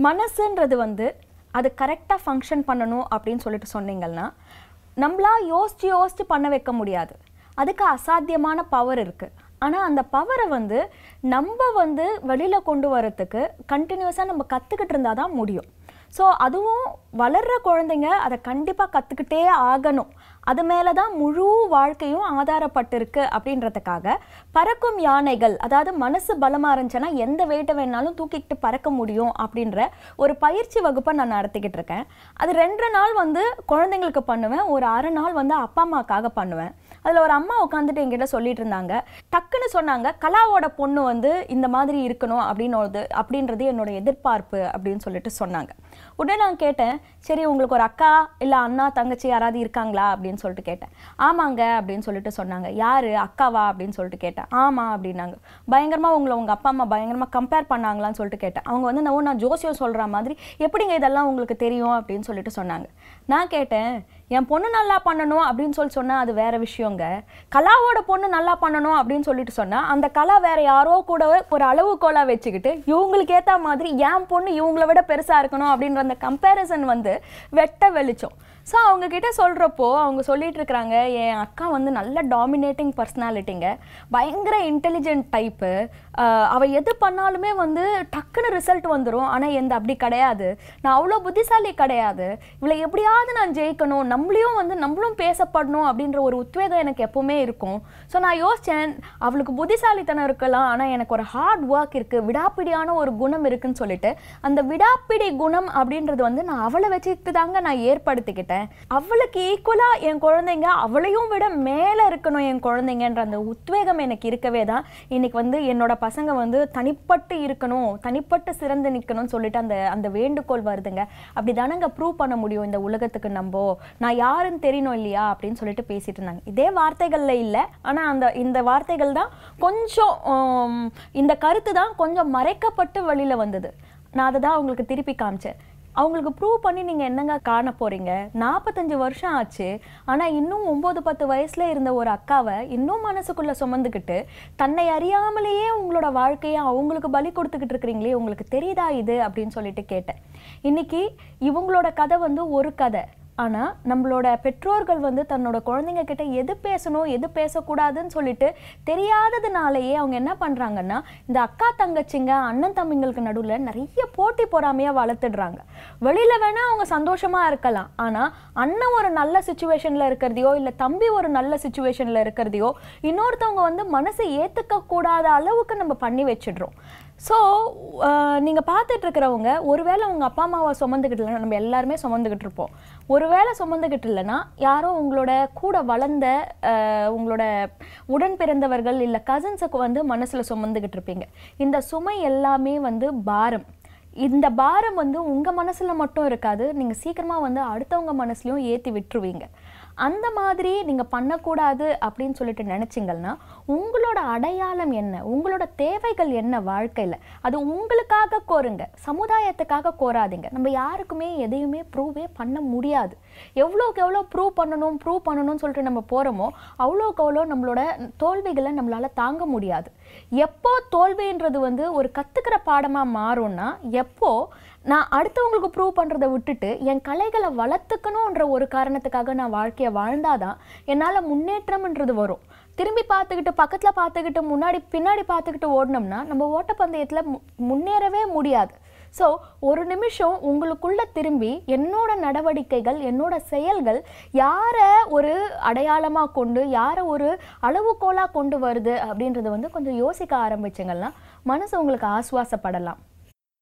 மனசுன்றது வந்து அது கரெக்டாக ஃபங்க்ஷன் பண்ணணும் அப்படின்னு சொல்லிட்டு சொன்னீங்கன்னா நம்மளா யோசிச்சு யோசிச்சு பண்ண வைக்க முடியாது அதுக்கு அசாத்தியமான பவர் இருக்குது ஆனால் அந்த பவரை வந்து நம்ம வந்து வெளியில் கொண்டு வரத்துக்கு கண்டினியூஸாக நம்ம கற்றுக்கிட்டு இருந்தால் தான் முடியும் ஸோ அதுவும் வளர்கிற குழந்தைங்க அதை கண்டிப்பாக கற்றுக்கிட்டே ஆகணும் அது மேலே தான் முழு வாழ்க்கையும் ஆதாரப்பட்டிருக்கு அப்படின்றதுக்காக பறக்கும் யானைகள் அதாவது மனசு பலமாக இருந்துச்சுன்னா எந்த வெயிட்டை வேணாலும் தூக்கிக்கிட்டு பறக்க முடியும் அப்படின்ற ஒரு பயிற்சி வகுப்பை நான் நடத்திக்கிட்டு இருக்கேன் அது ரெண்டு நாள் வந்து குழந்தைங்களுக்கு பண்ணுவேன் ஒரு அரை நாள் வந்து அப்பா அம்மாக்காக பண்ணுவேன் அதில் ஒரு அம்மா உட்காந்துட்டு என்கிட்ட சொல்லிட்டு இருந்தாங்க டக்குன்னு சொன்னாங்க கலாவோட பொண்ணு வந்து இந்த மாதிரி இருக்கணும் அப்படின்னு அப்படின்றது என்னோட எதிர்பார்ப்பு அப்படின்னு சொல்லிட்டு சொன்னாங்க உடனே நான் கேட்டேன் சரி உங்களுக்கு ஒரு அக்கா இல்லை அண்ணா தங்கச்சி யாராவது இருக்காங்களா அப்படின்னு சொல்லிட்டு கேட்டேன் ஆமாங்க அப்படின்னு சொல்லிட்டு சொன்னாங்க யாரு அக்காவா அப்படின்னு சொல்லிட்டு கேட்டேன் ஆமா அப்படின்னாங்க பயங்கரமாக உங்களை உங்கள் அப்பா அம்மா பயங்கரமாக கம்பேர் பண்ணாங்களான்னு சொல்லிட்டு கேட்டேன் அவங்க வந்து நான் நான் ஜோசியம் சொல்கிற மாதிரி எப்படிங்க இதெல்லாம் உங்களுக்கு தெரியும் அப்படின்னு சொல்லிட்டு சொன்னாங்க நான் கேட்டேன் என் பொண்ணு நல்லா பண்ணணும் அப்படின்னு சொல்லி சொன்னா அது வேற விஷயங்க கலாவோட பொண்ணு நல்லா பண்ணணும் அப்படின்னு சொல்லிட்டு சொன்னா அந்த கலா வேற யாரோ கூட ஒரு அளவுகோலா வச்சுக்கிட்டு இவங்களுக்கு ஏத்த மாதிரி என் பொண்ணு இவங்கள விட பெருசா இருக்கணும் அப்படின்ற அந்த கம்பேரிசன் வந்து வெட்ட வெளிச்சம் ஸோ அவங்க கிட்ட சொல்கிறப்போ அவங்க சொல்லிட்டு இருக்கிறாங்க என் அக்கா வந்து நல்ல டாமினேட்டிங் பர்சனாலிட்டிங்க பயங்கர இன்டெலிஜென்ட் டைப்பு அவள் எது பண்ணாலுமே வந்து டக்குன்னு ரிசல்ட் வந்துடும் ஆனால் எந்த அப்படி கிடையாது நான் அவ்வளோ புத்திசாலி கிடையாது இவளை எப்படியாவது நான் ஜெயிக்கணும் நம்மளையும் வந்து நம்மளும் பேசப்படணும் அப்படின்ற ஒரு உத்வேகம் எனக்கு எப்பவுமே இருக்கும் ஸோ நான் யோசித்தேன் அவளுக்கு புத்திசாலித்தனம் இருக்கலாம் ஆனால் எனக்கு ஒரு ஹார்ட் ஒர்க் இருக்குது விடாப்பிடியான ஒரு குணம் இருக்குன்னு சொல்லிட்டு அந்த விடாப்பிடி குணம் அப்படின்றது வந்து நான் அவளை வச்சுக்கிட்டு தாங்க நான் ஏற்படுத்திக்கிட்டேன் அவளுக்கு ஈக்குவலாக என் குழந்தைங்க அவளையும் விட மேலே இருக்கணும் என் குழந்தைங்கன்ற அந்த உத்வேகம் எனக்கு இருக்கவே தான் இன்னைக்கு வந்து என்னோட பசங்க வந்து தனிப்பட்டு இருக்கணும் தனிப்பட்டு சிறந்து நிற்கணும்னு சொல்லிட்டு அந்த அந்த வேண்டுகோள் வருதுங்க அப்படி தானங்க ப்ரூவ் பண்ண முடியும் இந்த உலகத்துக்கு நம்போ நான் யாருன்னு தெரியணும் இல்லையா அப்படின்னு சொல்லிட்டு பேசிட்டு இருந்தாங்க இதே வார்த்தைகள்ல இல்லை ஆனால் அந்த இந்த வார்த்தைகள் தான் கொஞ்சம் ஆம், இந்த கருத்து தான் கொஞ்சம் மறைக்கப்பட்டு வெளியில வந்தது நான் அதை தான் அவங்களுக்கு திருப்பி காமிச்சேன் அவங்களுக்கு ப்ரூவ் பண்ணி நீங்கள் என்னங்க காண போறீங்க நாற்பத்தஞ்சு வருஷம் ஆச்சு ஆனால் இன்னும் ஒம்பது பத்து வயசுல இருந்த ஒரு அக்காவை இன்னும் மனசுக்குள்ள சுமந்துக்கிட்டு தன்னை அறியாமலேயே உங்களோட வாழ்க்கையை அவங்களுக்கு பலி கொடுத்துக்கிட்டு இருக்கிறீங்களே உங்களுக்கு தெரியுதா இது அப்படின்னு சொல்லிட்டு கேட்டேன் இன்னைக்கு இவங்களோட கதை வந்து ஒரு கதை ஆனால் நம்மளோட பெற்றோர்கள் வந்து தன்னோட குழந்தைங்க கிட்ட எது பேசணும் எது பேசக்கூடாதுன்னு சொல்லிட்டு தெரியாததுனாலேயே அவங்க என்ன பண்ணுறாங்கன்னா இந்த அக்கா தங்கச்சிங்க அண்ணன் தம்பிங்களுக்கு நடுவில் நிறைய போட்டி பொறாமையாக வளர்த்துடுறாங்க வெளியில் வேணால் அவங்க சந்தோஷமாக இருக்கலாம் ஆனால் அண்ணன் ஒரு நல்ல சுச்சுவேஷனில் இருக்கிறதையோ இல்லை தம்பி ஒரு நல்ல சுச்சுவேஷனில் இருக்கிறதையோ இன்னொருத்தவங்க வந்து மனசை ஏற்றுக்க கூடாத அளவுக்கு நம்ம பண்ணி வச்சிடுறோம் ஸோ நீங்கள் பார்த்துட்டு இருக்கிறவங்க ஒருவேளை உங்கள் அப்பா அம்மாவை சுமந்துக்கிட்டு இல்லைன்னா நம்ம எல்லாருமே சுமந்துக்கிட்டு இருப்போம் ஒருவேளை சுமந்துக்கிட்டு இல்லைன்னா யாரோ உங்களோட கூட வளர்ந்த அஹ், உங்களோட உடன் பிறந்தவர்கள் இல்லை கசின்ஸுக்கு வந்து மனசில் சுமந்துக்கிட்டு இருப்பீங்க இந்த சுமை எல்லாமே வந்து பாரம் இந்த பாரம் வந்து உங்கள் மனசில் மட்டும் இருக்காது நீங்கள் சீக்கிரமாக வந்து அடுத்தவங்க மனசுலையும் ஏற்றி விட்டுருவீங்க அந்த மாதிரி நீங்கள் பண்ணக்கூடாது அப்படின்னு சொல்லிட்டு நினச்சிங்கன்னா உங்களோட அடையாளம் என்ன உங்களோட தேவைகள் என்ன வாழ்க்கையில் அது உங்களுக்காக கோருங்க சமுதாயத்துக்காக கோராதீங்க நம்ம யாருக்குமே எதையுமே ப்ரூவே பண்ண முடியாது எவ்வளோக்கு எவ்வளோ ப்ரூவ் பண்ணணும் ப்ரூவ் பண்ணணும்னு சொல்லிட்டு நம்ம போகிறோமோ அவ்வளோக்கு அவ்வளோ நம்மளோட தோல்விகளை நம்மளால் தாங்க முடியாது எப்போ தோல்வின்றது வந்து ஒரு கற்றுக்கிற பாடமாக மாறும்னா எப்போ நான் அடுத்தவங்களுக்கு ப்ரூவ் பண்ணுறதை விட்டுட்டு என் கலைகளை வளர்த்துக்கணுன்ற ஒரு காரணத்துக்காக நான் வாழ்க்கையை வாழ்ந்தாதான் என்னால் முன்னேற்றம்ன்றது வரும் திரும்பி பார்த்துக்கிட்டு பக்கத்தில் பார்த்துக்கிட்டு முன்னாடி பின்னாடி பார்த்துக்கிட்டு ஓடினோம்னா நம்ம ஓட்டப்பந்தயத்தில் மு- முன்னேறவே முடியாது ஸோ ஒரு நிமிஷம் உங்களுக்குள்ள திரும்பி என்னோட நடவடிக்கைகள் என்னோட செயல்கள் யாரை ஒரு அடையாளமாக கொண்டு யாரை ஒரு அளவுகோலாக கொண்டு வருது அப்படின்றத வந்து கொஞ்சம் யோசிக்க ஆரம்பிச்சிங்கன்னா மனசு உங்களுக்கு ஆசுவாசப்படலாம்